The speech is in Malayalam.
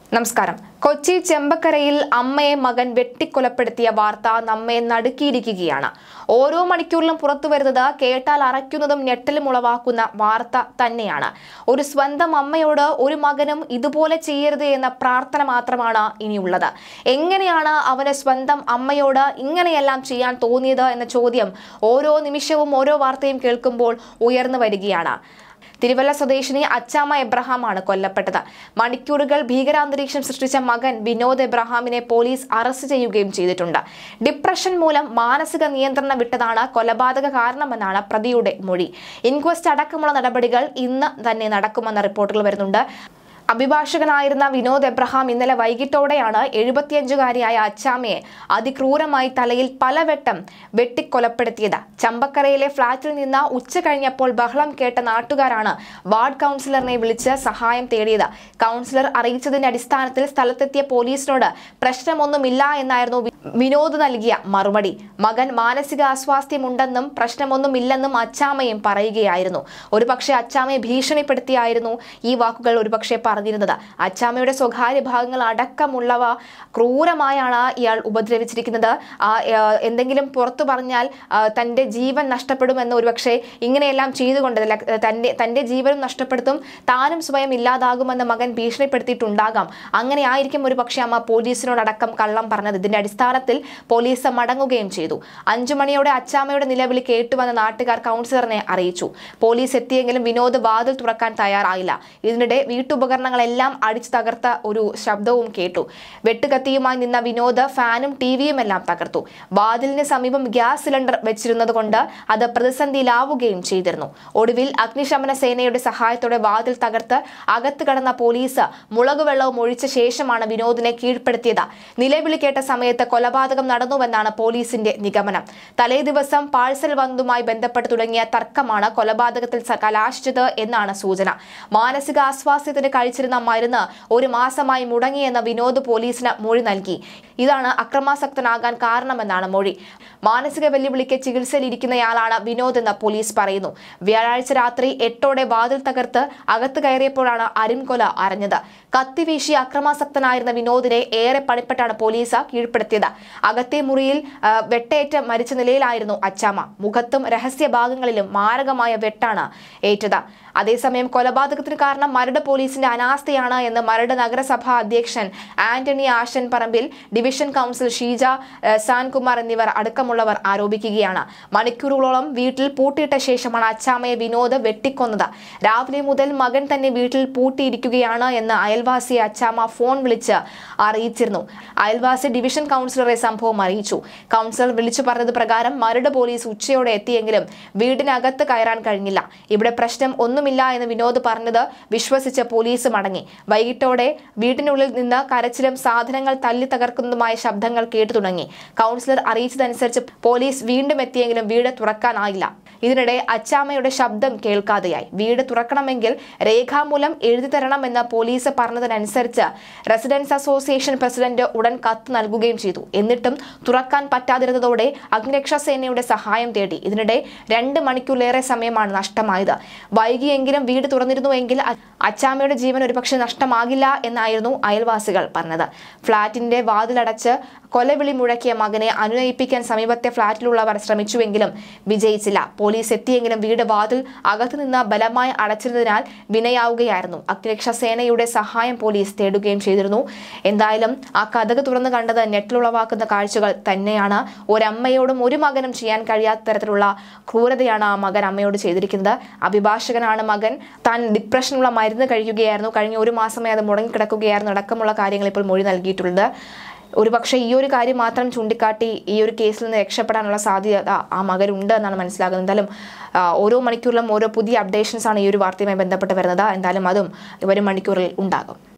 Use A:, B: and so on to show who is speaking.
A: നമസ്കാരം കൊച്ചി ചെമ്പക്കരയിൽ അമ്മയെ മകൻ വെട്ടിക്കൊലപ്പെടുത്തിയ വാർത്ത നമ്മെ നടുക്കിയിരിക്കുകയാണ് ഓരോ മണിക്കൂറിലും പുറത്തു വരുന്നത് കേട്ടാൽ അറയ്ക്കുന്നതും ഞെട്ടലും ഉളവാക്കുന്ന വാർത്ത തന്നെയാണ് ഒരു സ്വന്തം അമ്മയോട് ഒരു മകനും ഇതുപോലെ ചെയ്യരുത് എന്ന പ്രാർത്ഥന മാത്രമാണ് ഇനിയുള്ളത് എങ്ങനെയാണ് അവന് സ്വന്തം അമ്മയോട് ഇങ്ങനെയെല്ലാം ചെയ്യാൻ തോന്നിയത് എന്ന ചോദ്യം ഓരോ നിമിഷവും ഓരോ വാർത്തയും കേൾക്കുമ്പോൾ ഉയർന്നു വരികയാണ് തിരുവല്ല സ്വദേശിനി അച്ചാമ്മ എബ്രഹാമാണ് കൊല്ലപ്പെട്ടത് മണിക്കൂറുകൾ ഭീകരാന്തരീക്ഷം സൃഷ്ടിച്ച മകൻ വിനോദ് എബ്രഹാമിനെ പോലീസ് അറസ്റ്റ് ചെയ്യുകയും ചെയ്തിട്ടുണ്ട് ഡിപ്രഷൻ മൂലം മാനസിക നിയന്ത്രണം വിട്ടതാണ് കൊലപാതക കാരണമെന്നാണ് പ്രതിയുടെ മൊഴി ഇൻക്വസ്റ്റ് അടക്കമുള്ള നടപടികൾ ഇന്ന് തന്നെ നടക്കുമെന്ന റിപ്പോർട്ടുകൾ വരുന്നുണ്ട് അഭിഭാഷകനായിരുന്ന വിനോദ് എബ്രഹാം ഇന്നലെ വൈകിട്ടോടെയാണ് എഴുപത്തിയഞ്ചുകാരിയായ അച്ചാമ്മയെ അതിക്രൂരമായി തലയിൽ പലവട്ടം വെട്ടിക്കൊലപ്പെടുത്തിയത് ചമ്പക്കരയിലെ ഫ്ളാറ്റിൽ നിന്ന് ഉച്ച കഴിഞ്ഞപ്പോൾ ബഹളം കേട്ട നാട്ടുകാരാണ് വാർഡ് കൗൺസിലറിനെ വിളിച്ച് സഹായം തേടിയത് കൗൺസിലർ അറിയിച്ചതിന്റെ അടിസ്ഥാനത്തിൽ സ്ഥലത്തെത്തിയ പോലീസിനോട് പ്രശ്നമൊന്നുമില്ല എന്നായിരുന്നു വി- വിനോദ് നൽകിയ മറുപടി മകൻ മാനസിക അസ്വാസ്ഥ്യമുണ്ടെന്നും പ്രശ്നമൊന്നുമില്ലെന്നും അച്ചാമ്മയും പറയുകയായിരുന്നു ഒരുപക്ഷെ അച്ചാമ്മയെ ഭീഷണിപ്പെടുത്തിയായിരുന്നു ഈ വാക്കുകൾ ഒരുപക്ഷെ പറഞ്ഞിരുന്നത് അച്ചാമ്മയുടെ സ്വകാര്യ ഭാഗങ്ങൾ അടക്കമുള്ളവ ക്രൂരമായാണ് ഇയാൾ ഉപദ്രവിച്ചിരിക്കുന്നത് ആ, ആ, എന്തെങ്കിലും പുറത്തു പറഞ്ഞാൽ ആ, തന്റെ ജീവൻ നഷ്ടപ്പെടുമെന്ന് ഒരുപക്ഷെ ഇങ്ങനെയെല്ലാം ചെയ്തുകൊണ്ട് ലക്- തന്റെ തന്റെ ജീവനും നഷ്ടപ്പെടുത്തും താനും സ്വയം ഇല്ലാതാകുമെന്ന് മകൻ ഭീഷണിപ്പെടുത്തിയിട്ടുണ്ടാകാം അങ്ങനെ ആയിരിക്കും ഒരു പക്ഷേ അമ്മ പോലീസിനോടക്കം കള്ളം പറഞ്ഞത് ഇതിന്റെ അടിസ്ഥാനത്തിൽ പോലീസ് മടങ്ങുകയും ചെയ്തു അഞ്ചു മണിയോടെ അച്ചാമ്മയുടെ നിലവിളി കേട്ടുവന്ന നാട്ടുകാർ കൗൺസിലറിനെ അറിയിച്ചു പോലീസ് എത്തിയെങ്കിലും വിനോദ് വാതിൽ തുറക്കാൻ തയ്യാറായില്ല ഇതിനിടെ വീട്ടുപകരണങ്ങളെല്ലാം അടിച്ചു തകർത്ത ഒരു ശബ്ദവും കേട്ടു വെട്ടുകത്തിയുമായി നിന്ന വിനോദ് ഫാനും ടിവിയും എല്ലാം തകർത്തു വാതിലിന് സമീപം ഗ്യാസ് സിലിണ്ടർ വെച്ചിരുന്നത് കൊണ്ട് അത് പ്രതിസന്ധിയിലാവുകയും ചെയ്തിരുന്നു ഒടുവിൽ അഗ്നിശമന സേനയുടെ സഹായത്തോടെ വാതിൽ തകർത്ത് അകത്ത് കടന്ന പോലീസ് മുളക് വെള്ളവും ഒഴിച്ച ശേഷമാണ് വിനോദിനെ കീഴ്പ്പെടുത്തിയത് നിലവിളി കേട്ട സമയത്ത് കൊലപാതകം നടന്നുവെന്നാണ് പോലീസിന്റെ നിഗമനം തലേ ദിവസം പാഴ്സൽ വന്നതുമായി ബന്ധപ്പെട്ട് തുടങ്ങിയ തർക്കമാണ് കൊലപാതകത്തിൽ സ- കലാശിച്ചത് എന്നാണ് സൂചന മാനസിക ആശ്വാസത്തിന് കഴിച്ചിരുന്ന മരുന്ന് ഒരു മാസമായി മുടങ്ങിയെന്ന് വിനോദ് പോലീസിന് മൊഴി നൽകി ഇതാണ് അക്രമാസക്തനാകാൻ കാരണമെന്നാണ് മൊഴി മാനസിക വെല്ലുവിളിക്ക് ചികിത്സയിലിരിക്കുന്നയാളാണ് വിനോദ് എന്ന് പോലീസ് പറയുന്നു വ്യാഴാഴ്ച രാത്രി എട്ടോടെ വാതിൽ തകർത്ത് അകത്ത് കയറിയപ്പോഴാണ് അരിംകൊല അറിഞ്ഞത് കത്തിവീശി അക്രമാസക്തനായിരുന്ന വിനോദിനെ ഏറെ പണിപ്പെട്ടാണ് പോലീസ് കീഴ്പ്പെടുത്തിയത് അകത്തെ മുറിയിൽ ആ, വെട്ടേറ്റ് മരിച്ച നിലയിലായിരുന്നു അച്ചാമ്മ മുഖത്തും രഹസ്യ ഭാഗങ്ങളിലും മാരകമായ വെട്ടാണ് ഏറ്റത് അതേസമയം കൊലപാതകത്തിന് കാരണം മരട് പോലീസിന്റെ അനാസ്ഥയാണ് എന്ന് മരട് നഗരസഭാ അധ്യക്ഷൻ ആന്റണി ആശൻ പറമ്പിൽ ഡിവിഷൻ കൗൺസിൽ ഷീജ ഏഹ്, സാൻകുമാർ എന്നിവർ അടക്കമുള്ളവർ ആരോപിക്കുകയാണ് മണിക്കൂറുകളോളം വീട്ടിൽ പൂട്ടിയിട്ട ശേഷമാണ് അച്ചാമ്മയെ വിനോദ് വെട്ടിക്കൊന്നത് രാവിലെ മുതൽ മകൻ തന്നെ വീട്ടിൽ പൂട്ടിയിരിക്കുകയാണ് എന്ന് അയൽവാസി അച്ചാമ്മ ഫോൺ വിളിച്ച് അറിയിച്ചിരുന്നു അയൽവാസി ഡിവിഷൻ കൗൺസിലറെ സംഭവം അറിയിച്ചു കൗൺസിലർ വിളിച്ചു പറഞ്ഞത് പ്രകാരം മരട് പോലീസ് ഉച്ചയോടെ എത്തിയെങ്കിലും വീടിനകത്ത് കയറാൻ കഴിഞ്ഞില്ല ഇവിടെ പ്രശ്നം ഒന്നുമില്ല എന്ന് വിനോദ് പറഞ്ഞത് വിശ്വസിച്ച് പോലീസ് മടങ്ങി വൈകിട്ടോടെ വീടിനുള്ളിൽ നിന്ന് കരച്ചിലും സാധനങ്ങൾ തല്ലി തകർക്കുന്നതുമായ ശബ്ദങ്ങൾ കേട്ടു തുടങ്ങി കൗൺസിലർ അറിയിച്ചതനുസരിച്ച് പോലീസ് വീണ്ടും എത്തിയെങ്കിലും വീട് തുറക്കാനായില്ല ഇതിനിടെ അച്ചാമ്മയുടെ ശബ്ദം കേൾക്കാതെയായി വീട് തുറക്കണമെങ്കിൽ രേഖാമൂലം എഴുതി തരണമെന്ന് പോലീസ് പറഞ്ഞതിനനുസരിച്ച് റെസിഡൻസ് അസോസിയേഷൻ പ്രസിഡന്റ് ഉടൻ കത്ത് നൽകുകയും ചെയ്തു എന്നിട്ടും തുറക്കാൻ പറ്റാതിരുന്നതോടെ അഗ്നിരക്ഷാ സേനയുടെ സഹായം തേടി ഇതിനിടെ രണ്ട് മണിക്കൂറിലേറെ സമയമാണ് നഷ്ടമായത് വൈകിയെങ്കിലും വീട് തുറന്നിരുന്നുവെങ്കിൽ അ- അച്ചാമ്മയുടെ ജീവൻ ഒരുപക്ഷെ നഷ്ടമാകില്ല എന്നായിരുന്നു അയൽവാസികൾ പറഞ്ഞത് ഫ്ളാറ്റിന്റെ വാതിലടച്ച് കൊലവിളി മുഴക്കിയ മകനെ അനുനയിപ്പിക്കാൻ സമീപത്തെ ഫ്ളാറ്റിലുള്ളവർ ശ്രമിച്ചുവെങ്കിലും വിജയിച്ചില്ല പോലീസ് എത്തിയെങ്കിലും വീട് വാതിൽ അകത്തുനിന്ന് ബലമായി അടച്ചിരുന്നതിനാൽ വിനയാവുകയായിരുന്നു അഗ്നിരക്ഷാ സേനയുടെ സഹായം പോലീസ് തേടുകയും ചെയ്തിരുന്നു എന്തായാലും ആ കഥക് തുറന്നു കണ്ടത് നെറ്റിലുളവാക്കുന്ന കാഴ്ചകൾ തന്നെയാണ് ഒരമ്മയോടും ഒരു മകനും ചെയ്യാൻ കഴിയാത്ത തരത്തിലുള്ള ക്രൂരതയാണ് ആ മകൻ അമ്മയോട് ചെയ്തിരിക്കുന്നത് അഭിഭാഷകനാണ് മകൻ താൻ ഡിപ്രഷനുള്ള മരുന്ന് കഴിക്കുകയായിരുന്നു കഴിഞ്ഞ ഒരു മാസമായി അത് മുടങ്ങിക്കിടക്കുകയായിരുന്നു അടക്കമുള്ള കാര്യങ്ങൾ ഇപ്പോൾ മൊഴി നൽകിയിട്ടുണ്ട് ഒരുപക്ഷെ ഈ ഒരു കാര്യം മാത്രം ചൂണ്ടിക്കാട്ടി ഈ ഒരു കേസിൽ നിന്ന് രക്ഷപ്പെടാനുള്ള സാധ്യത ആ മകനുണ്ട് എന്നാണ് മനസ്സിലാകുന്നത് എന്തായാലും ആ, ഓരോ മണിക്കൂറിലും ഓരോ പുതിയ അപ്ഡേഷൻസ് ആണ് ഈ ഒരു വാർത്തയുമായി ബന്ധപ്പെട്ട് വരുന്നത് എന്തായാലും അതും വരും മണിക്കൂറിൽ ഉണ്ടാകും